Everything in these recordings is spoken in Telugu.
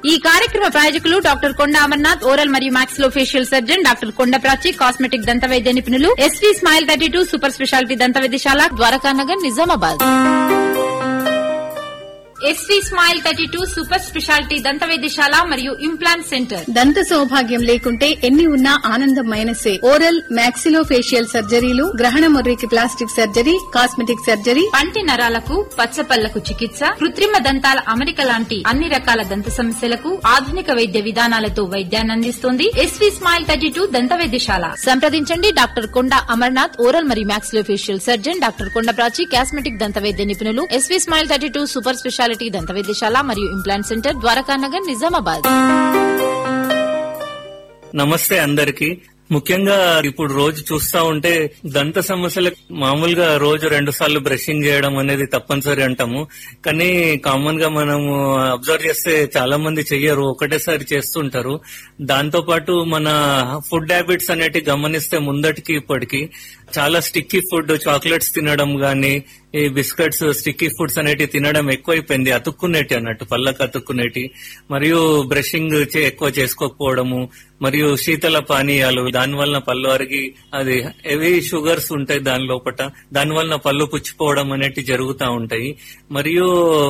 ఈ కార్యక్రమ ప్రాయోజకులు డాక్టర్ కొండ అమర్నాథ్ ఓరల్ మరియు మాక్సిలో ఫేషియల్ సర్జన్ డాక్టర్ కొండ ప్రాచి కాస్మెటిక్ దంత వైద్య నిపుణులు SV smile thirty two super speciality దంత వైద్యశాల Dwarakanagar Nizamabad SV smile thirty two super speciality దంత వైద్యశాల మరియు ఇంప్లాంట్ సెంటర్ దంత సౌభాగ్యం లేకుంటే ఎన్ని ఉన్నా ఆనందం మైనసే ఓరల్ మాక్సిలో ఫేషియల్ సర్జరీలు గ్రహణ ముర్రికి ప్లాస్టిక్ సర్జరీ కాస్మెటిక్ సర్జరీ పంటి నరాలకు పచ్చపళ్లకు చికిత్స కృత్రిమ దంతాల అమరిక లాంటి అన్ని రకాల దంత సమస్యలకు ఆధునిక వైద్య విధానాలతో వైద్యాన్ని అందిస్తోంది ఎస్వీ స్మైల్ థర్టీ టూ దంత వైద్యశాల సంప్రదించండి డాక్టర్ కొండ అమర్నాథ్ ఓరల్ మరియు మాక్సిలో ఫేషియల్ సర్జన్ డాక్టర్ కొండ ప్రాచి కాస్మెటిక్ దంత వైద్య నిపుణులు SV smile thirty two super speciality దంత వైద్యశాల మరియు ఇంప్లాంట్ సెంటర్ ద్వారకానగర్ నిజామాబాద్ నమస్తే అందరికి ముఖ్యంగా ఇప్పుడు రోజు చూస్తా ఉంటే దంత సమస్యలకు మామూలుగా రోజు రెండు సార్లు బ్రషింగ్ చేయడం అనేది తప్పనిసరి అంటాము కానీ కామన్ గా మనము అబ్జర్వ్ చేస్తే చాలా మంది చెయ్యరు ఒకటేసారి చేస్తుంటారు దాంతో పాటు మన ఫుడ్ హ్యాబిట్స్ అనేటి గమనిస్తే ముందటికి ఇప్పటికి చాలా స్టిక్కీ ఫుడ్ చాక్లెట్స్ తినడం గానీ ఈ బిస్కెట్స్ స్టిక్కీ ఫుడ్స్ అనేటి తినడం ఎక్కువైపోయింది అతుక్కునేటి అన్నట్టు పళ్ళకు అతుక్కునేటి మరియు బ్రషింగ్ చే- ఎక్కువ చేసుకోకపోవడము మరియు శీతల పానీయాలు దాని వలన పళ్ళు అరిగి అది హెవీ షుగర్స్ ఉంటాయి దాని లోపట దాని వలన పళ్ళు పుచ్చిపోవడం అనేటి జరుగుతూ ఉంటాయి మరియు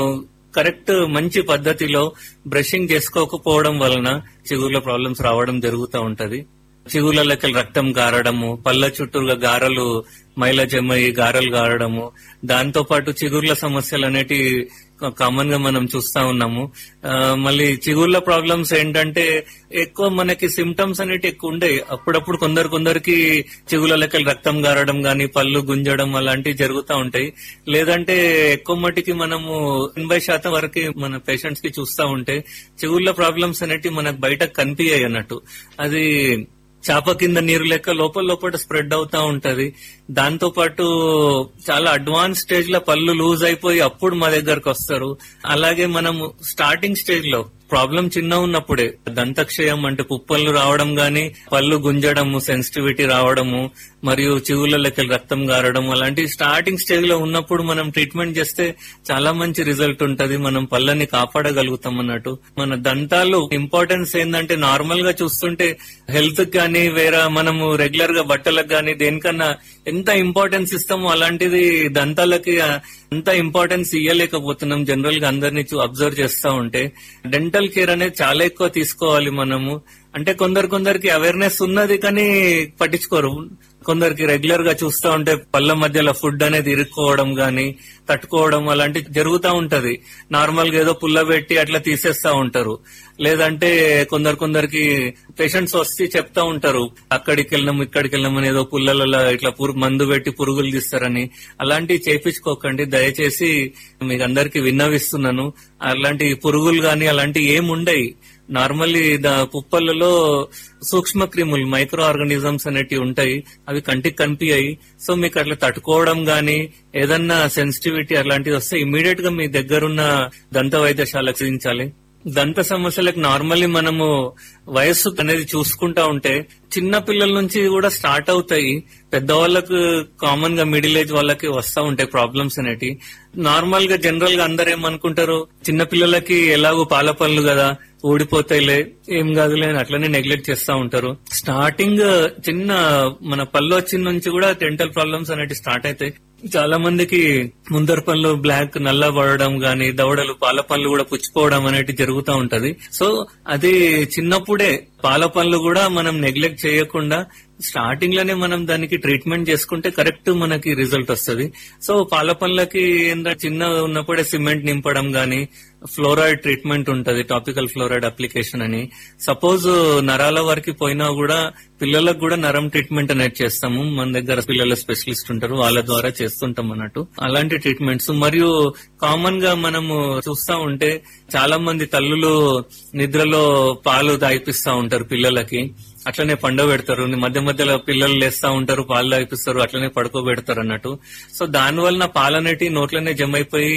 కరెక్ట్ మంచి పద్ధతిలో బ్రషింగ్ చేసుకోకపోవడం వలన చిగుర్ల ప్రాబ్లమ్స్ రావడం జరుగుతూ ఉంటది చిగుర్ల లెక్కలు రక్తం గారడము పళ్ళ చుట్టూగా గారలు మైల జమ్మయి గారలు గారడము దాంతో పాటు చిగుర్ల సమస్యలు అనేటి కామన్ గా మనం చూస్తా ఉన్నాము ఆ, మళ్ళీ చిగుర్ల ప్రాబ్లమ్స్ ఏంటంటే ఎక్కువ మనకి సిమ్టమ్స్ అనేటి ఎక్కువ ఉండేవి అప్పుడప్పుడు కొందరు కొందరికి చిగుల లెక్కలు రక్తం గారడం గాని పళ్ళు గుంజడం అలాంటివి జరుగుతూ ఉంటాయి లేదంటే ఎక్కువ మటుకి మనము ఎనభై శాతం వరకు మన పేషెంట్స్ కి చూస్తా ఉంటే చిగుళ్ళ ప్రాబ్లమ్స్ అనేటివి మనకు బయట కనిపించాయి అన్నట్టు అది చాప కింద నీరు లెక్క లోపల లోపల స్ప్రెడ్ అవుతా ఉంటది దాంతో పాటు చాలా అడ్వాన్స్ స్టేజ్ లో పళ్ళు లూజ్ అయిపోయి అప్పుడు మా దగ్గరకు వస్తారు అలాగే మనము స్టార్టింగ్ స్టేజ్ లో ప్రాబ్లం చిన్న ఉన్నప్పుడే దంతక్షయం అంటే పుప్పళ్ళు రావడం గాని పళ్ళు గుంజడము సెన్సిటివిటీ రావడము మరియు చిగుళ్ళ లెక్కలు రక్తం గారడం అలాంటి స్టార్టింగ్ స్టేజ్ లో ఉన్నప్పుడు మనం ట్రీట్మెంట్ చేస్తే చాలా మంచి రిజల్ట్ ఉంటది మనం పళ్ళని కాపాడగలుగుతాం అన్నట్టు మన దంతాలు ఇంపార్టెన్స్ ఏంటంటే నార్మల్ గా చూస్తుంటే హెల్త్ కానీ వేరే మనము రెగ్యులర్ గా బట్టలకు కానీ దేనికన్నా ఎంత ఇంపార్టెన్స్ ఇస్తామో అలాంటిది దంతాలకి అంత ఇంపార్టెన్స్ ఇయ్యలేకపోతున్నాం జనరల్ గా అందరినీ అబ్జర్వ్ చేస్తా ఉంటే డెంటల్ కేర్ అనేది చాలా ఎక్కువ తీసుకోవాలి మనము అంటే కొందరు కొందరికి అవేర్నెస్ ఉన్నది కానీ పట్టించుకోరు కొందరికి రెగ్యులర్ గా చూస్తా ఉంటే పళ్ళ మధ్యలో ఫుడ్ అనేది ఇరుక్కోవడం గాని తట్టుకోవడం అలాంటి జరుగుతూ ఉంటది నార్మల్ గా ఏదో పుల్ల పెట్టి అట్లా తీసేస్తా ఉంటారు లేదంటే కొందరు కొందరికి పేషెంట్స్ వస్తే చెప్తా ఉంటారు అక్కడికి వెళ్ళినాం ఇక్కడికి వెళ్ళినాం అని ఏదో పుల్లలలో ఇట్లా పురుగు మందు పెట్టి పురుగులు తీస్తారని అలాంటివి చేపించుకోకండి దయచేసి మీకు అందరికి విన్నవిస్తున్నాను అలాంటి పురుగులు గాని అలాంటివి ఏమి ఉండయి నార్మల్లీ ద- పుప్పలలో సూక్ష్మ క్రిములు మైక్రో ఆర్గానిజమ్స్ అనేటివి ఉంటాయి అవి కంటికి కనిపించాయి సో మీకు అట్లా తట్టుకోవడం గాని ఏదన్నా సెన్సిటివిటీ అలాంటిది వస్తే ఇమీడియట్ గా మీ దగ్గరున్న దంత వైద్యశాలకు చూపించాలి దంత సమస్యలకు నార్మల్లీ మనము వయస్సు అనేది చూసుకుంటా ఉంటే చిన్న పిల్లల నుంచి కూడా స్టార్ట్ అవుతాయి పెద్దవాళ్ళకు కామన్ గా మిడిల్ ఏజ్ వాళ్ళకి వస్తా ఉంటాయి ప్రాబ్లమ్స్ అనేటి నార్మల్ గా జనరల్ గా అందరు ఏమనుకుంటారు చిన్న పిల్లలకి ఎలాగో పాల పనులు కదా ఊడిపోతాయిలే ఏం కాదులే అని అట్లనే నెగ్లెక్ట్ చేస్తా ఉంటారు స్టార్టింగ్ చిన్న మన పళ్ళు వచ్చిన నుంచి కూడా డెంటల్ ప్రాబ్లమ్స్ అనేవి స్టార్ట్ అవుతాయి చాలా మందికి ముందర పళ్ళు బ్లాక్ నల్ల పడడం గాని దవడలు పాల పళ్ళు కూడా పుచ్చిపోవడం అనేటి జరుగుతూ ఉంటది సో అది చిన్నప్పుడే పాల పళ్ళు కూడా మనం నెగ్లెక్ట్ చేయకుండా స్టార్టింగ్ లోనే మనం దానికి ట్రీట్మెంట్ చేసుకుంటే కరెక్ట్ మనకి రిజల్ట్ వస్తుంది సో పాల పళ్ళకి ఏంటంటే చిన్న ఉన్నప్పుడే సిమెంట్ నింపడం గాని ఫ్లోరైడ్ ట్రీట్మెంట్ ఉంటది టాపికల్ ఫ్లోరైడ్ అప్లికేషన్ అని సపోజ్ నరాల వరకు పోయినా కూడా పిల్లలకు కూడా నరం ట్రీట్మెంట్ అనేది చేస్తాము మన దగ్గర పిల్లల స్పెషలిస్ట్ ఉంటారు వాళ్ళ ద్వారా చేస్తుంటాం అన్నట్టు అలాంటి ట్రీట్మెంట్స్ మరియు కామన్ గా మనము చూస్తా ఉంటే చాలా మంది తల్లులు నిద్రలో పాలు తాగిపిస్తా ఉంటారు పిల్లలకి అట్లనే పండబెడతారు మధ్య మధ్యలో పిల్లలు లేస్తా ఉంటారు పాలు తాగిపిస్తారు అట్లనే పడుకోబెడతారు అన్నట్టు సో దాని వలన పాలనేటి నోట్లోనే జమ అయిపోయి